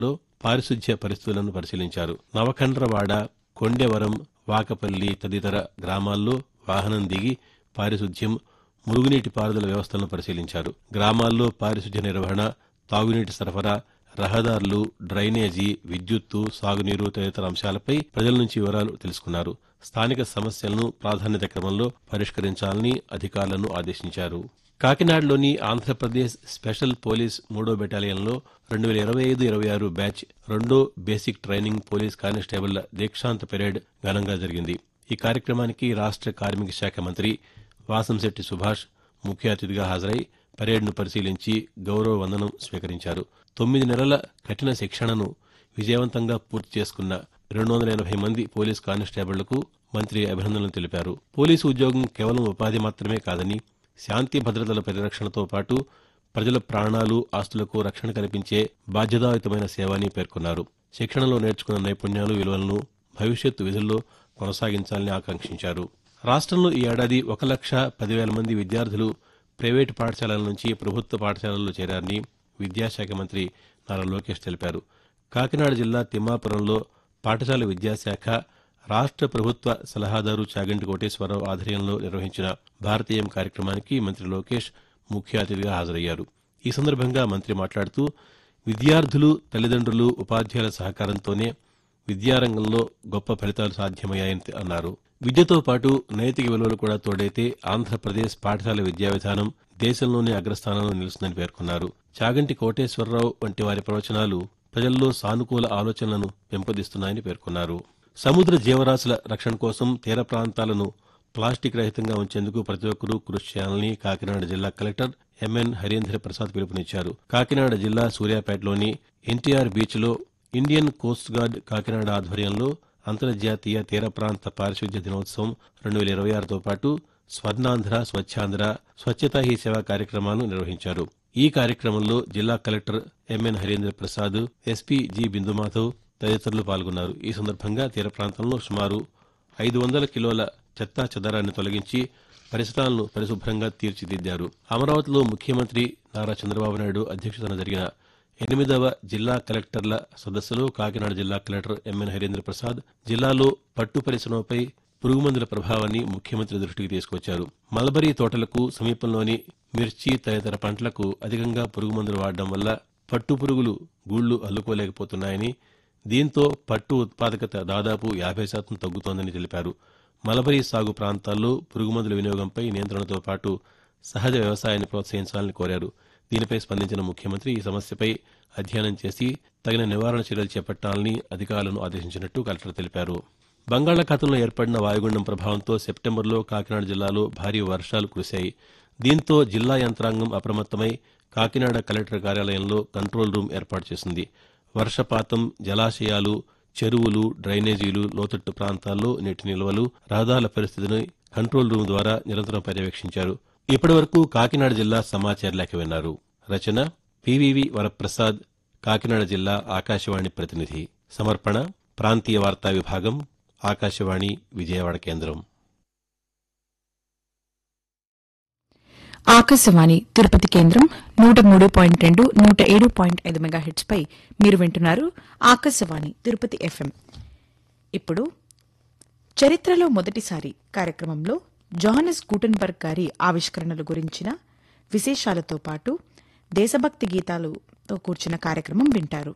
లో పారిశుధ్య పరిస్థితులను పరిశీలించారు నవకండ్రవాడ కొండెవరం వాకపల్లి తదితర గ్రామాల్లో వాహనం దిగి పారిశుధ్యం మురుగునీటి పారుదల వ్యవస్థలను పరిశీలించారు గ్రామాల్లో పారిశుధ్య నిర్వహణ తాగునీటి సరఫరా రహదారులు డ్రైనేజీ విద్యుత్తు సాగునీరు తదితర అంశాలపై ప్రజల నుంచి వివరాలు తెలుసుకున్నారు స్థానిక సమస్యలను ప్రాధాన్యత క్రమంలో పరిష్కరించాలని అధికారులను ఆదేశించారు కాకినాడలోని ఆంధ్రప్రదేశ్ స్పెషల్ పోలీస్ మూడో బెటాలియన్లో రెండు వేల ఇరవై ఐదు ఇరవై ఆరు బ్యాచ్ రెండో బేసిక్ ట్రైనింగ్ పోలీస్ కానిస్టేబుళ్ల దీక్షాంత పెరేడ్ ఘనంగా జరిగింది ఈ కార్యక్రమానికి రాష్ట కార్మిక శాఖ మంత్రి వాసంశెట్టి సుభాష్ ముఖ్య అతిథిగా హాజరై పరేడ్ను పరిశీలించి గౌరవ వందనం స్వీకరించారు తొమ్మిది నెలల కఠిన శిక్షణను విజయవంతంగా పూర్తి చేసుకున్న రెండు వందల ఎనభై మంది పోలీస్ కానిస్టేబుళ్లకు మంత్రి అభినందనలు తెలిపారు పోలీసు ఉద్యోగం కేవలం ఉపాధి మాత్రమే కాదని శాంతి భద్రతల పరిరక్షణతో పాటు ప్రజల ప్రాణాలు ఆస్తులకు రక్షణ కల్పించే బాధ్యతాయుతమైన సేవ అని పేర్కొన్నారు శిక్షణలో నేర్చుకున్న నైపుణ్యాలు విలువలను భవిష్యత్తు విధుల్లో కొనసాగించాలని ఆకాంక్షించారు రాష్ట్రంలో ఈ ఏడాది ఒక లక్ష పదివేల మంది విద్యార్థులు ప్రైవేటు పాఠశాలల నుంచి ప్రభుత్వ పాఠశాలల్లో చేరారని విద్యాశాఖ మంత్రి నారా లోకేష్ తెలిపారు కాకినాడ జిల్లా తిమ్మాపురంలో పాఠశాల విద్యాశాఖ రాష్ట్ర ప్రభుత్వ సలహాదారు చాగంటి కోటేశ్వరరావు ఆధ్వర్యంలో నిర్వహించిన భారతీయం కార్యక్రమానికి మంత్రి లోకేష్ ముఖ్య అతిథిగా హాజరయ్యారు ఈ సందర్భంగా మంత్రి మాట్లాడుతూ విద్యార్థులు తల్లిదండ్రులు ఉపాధ్యాయుల సహకారంతోనే విద్యారంగంలో గొప్ప ఫలితాలు సాధ్యమయ్యాయని అన్నారు విద్యతో పాటు నైతిక విలువలు కూడా తోడైతే ఆంధ్రప్రదేశ్ పాఠశాల విద్యా విధానం దేశంలోనే అగ్రస్థానంలో నిలుస్తుందని పేర్కొన్నారు చాగంటి కోటేశ్వరరావు వంటి వారి ప్రవచనాలు ప్రజల్లో సానుకూల ఆలోచనలను పెంపొందిస్తున్నాయని పేర్కొన్నారు సముద్ర జీవరాశుల రక్షణ కోసం తీర ప్రాంతాలను ప్లాస్టిక్ రహితంగా ఉంచేందుకు ప్రతి ఒక్కరూ కృషి చేయాలని కాకినాడ జిల్లా కలెక్టర్ ఎంఎన్ హరీంద్ర ప్రసాద్ పిలుపునిచ్చారు కాకినాడ జిల్లా సూర్యాపేటలోని ఎన్టీఆర్ బీచ్లో ఇండియన్ కోస్ట్ గార్డ్ కాకినాడ ఆధ్వర్యంలో అంతర్జాతీయ తీర ప్రాంత పారిశుద్ధ్య దినోత్సవం రెండు వేల ఇరవై ఆరుతో పాటు స్వర్ణాంధ్ర స్వచ్ఛాంధ్ర స్వచ్ఛతా హీ సేవ కార్యక్రమాలను నిర్వహించారు ఈ కార్యక్రమంలో జిల్లా collector MN Harindra Prasad SP G Bindumadhav తదితరులు పాల్గొన్నారు ఈ సందర్భంగా తీర ప్రాంతంలో సుమారు ఐదు వందల కిలోల చెత్తా చెదారాన్ని తొలగించి పరిసరాలను పరిశుభ్రంగా తీర్చిదిద్దారు అమరావతిలో ముఖ్యమంత్రి నారా చంద్రబాబు నాయుడు అధ్యక్షతన జరిగిన ఎనిమిదవ జిల్లా కలెక్టర్ల సదస్సులో కాకినాడ జిల్లా కలెక్టర్ ఎంఎన్ హరీంద్ర ప్రసాద్ జిల్లాలో పట్టు పరిశ్రమపై పురుగుమందుల ప్రభావాన్ని ముఖ్యమంత్రి దృష్టికి తీసుకొచ్చారు మల్బరీ తోటలకు సమీపంలోని మిర్చి తదితర పంటలకు అధికంగా పురుగుమందులు వాడడం వల్ల పట్టు పురుగులు గూళ్లు అల్లుకోలేకపోతున్నాయని దీంతో పట్టు ఉత్పాదకత దాదాపు యాభై శాతం తగ్గుతోందని తెలిపారు మలబరీ సాగు ప్రాంతాల్లో పురుగుమందుల వినియోగంపై నియంత్రణతో పాటు సహజ వ్యవసాయాన్ని ప్రోత్సహించాలని కోరారు దీనిపై స్పందించిన ముఖ్యమంత్రి ఈ సమస్యపై అధ్యయనం చేసి తగిన నివారణ చర్యలు చేపట్టాలని అధికారులను ఆదేశించినట్టు కలెక్టర్ తెలిపారు బంగాళాఖాతంలో ఏర్పడిన వాయుగుండం ప్రభావంతో సెప్టెంబర్లో కాకినాడ జిల్లాలో భారీ వర్షాలు కురిశాయి దీంతో జిల్లా యంత్రాంగం అప్రమత్తమై కాకినాడ కలెక్టర్ కార్యాలయంలో కంట్రోల్ రూమ్ ఏర్పాటు చేసింది వర్షపాతం జలాశయాలు చెరువులు డ్రైనేజీలు లోతట్టు ప్రాంతాల్లో నీటి నిల్వలు రహదారుల పరిస్థితిని కంట్రోల్ రూమ్ ద్వారా నిరంతరం పర్యవేక్షించారు ఇప్పటివరకు కాకినాడ జిల్లా సమాచార లేఖ విన్నారు రచన పివివి వరప్రసాద్ కాకినాడ జిల్లా ఆకాశవాణి ప్రతినిధి సమర్పణ ప్రాంతీయ వార్తా విభాగం ఆకాశవాణి విజయవాడ కేంద్రం ఆకాశవాణి తిరుపతి కేంద్రం నూట మూడు పాయింట్ రెండు నూట ఏడు పాయింట్ ఐదు మెగాహెట్స్ పై మీరు వింటున్నారు ఆకాశవాణి తిరుపతి ఎఫ్ఎం ఇప్పుడు చరిత్రలో మొదటిసారి కార్యక్రమంలో జోహనస్ గూటన్బర్గ్ గారి ఆవిష్కరణల గురించిన విశేషాలతో పాటు దేశభక్తి గీతాలతో కూర్చున్న కార్యక్రమం వింటారు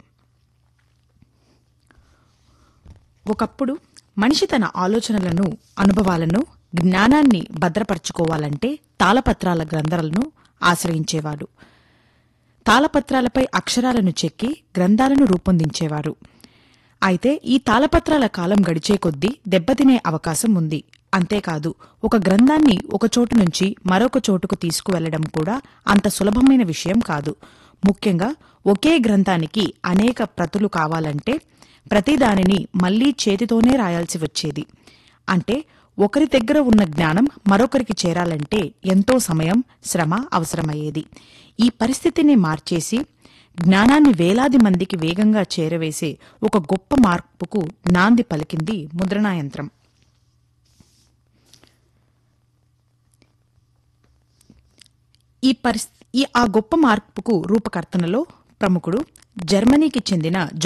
ఒకప్పుడు మనిషి తన ఆలోచనలను అనుభవాలను జ్ఞానాన్ని భద్రపరచుకోవాలంటే తాళపత్రాల గ్రంథాలను ఆశ్రయించేవాడు తాళపత్రాలపై అక్షరాలను చెక్కి గ్రంథాలను రూపొందించేవారు అయితే ఈ తాళపత్రాల కాలం గడిచే కొద్దీ దెబ్బతినే అవకాశం ఉంది అంతేకాదు ఒక గ్రంథాన్ని ఒక చోటు నుంచి మరొక చోటుకు తీసుకువెళ్లడం కూడా అంత సులభమైన విషయం కాదు ముఖ్యంగా ఒకే గ్రంథానికి అనేక ప్రతులు కావాలంటే ప్రతిదానిని మళ్లీ చేతితోనే రాయాల్సి వచ్చేది అంటే ఒకరి దగ్గర ఉన్న జ్ఞానం మరొకరికి చేరాలంటే ఎంతో సమయం శ్రమ అవసరమయ్యేది ఈ పరిస్థితిని మార్చేసి జ్ఞానాన్ని వేలాది మందికి వేగంగా చేరవేసే ఒక గొప్ప మార్పుకు నాంది పలికింది ముద్రణా యంత్రం ఈ పరిస్థితి ఈ ఆ గొప్ప మార్పుకు రూపకర్తనలో ప్రముఖుడు జర్మనీకి చెందిన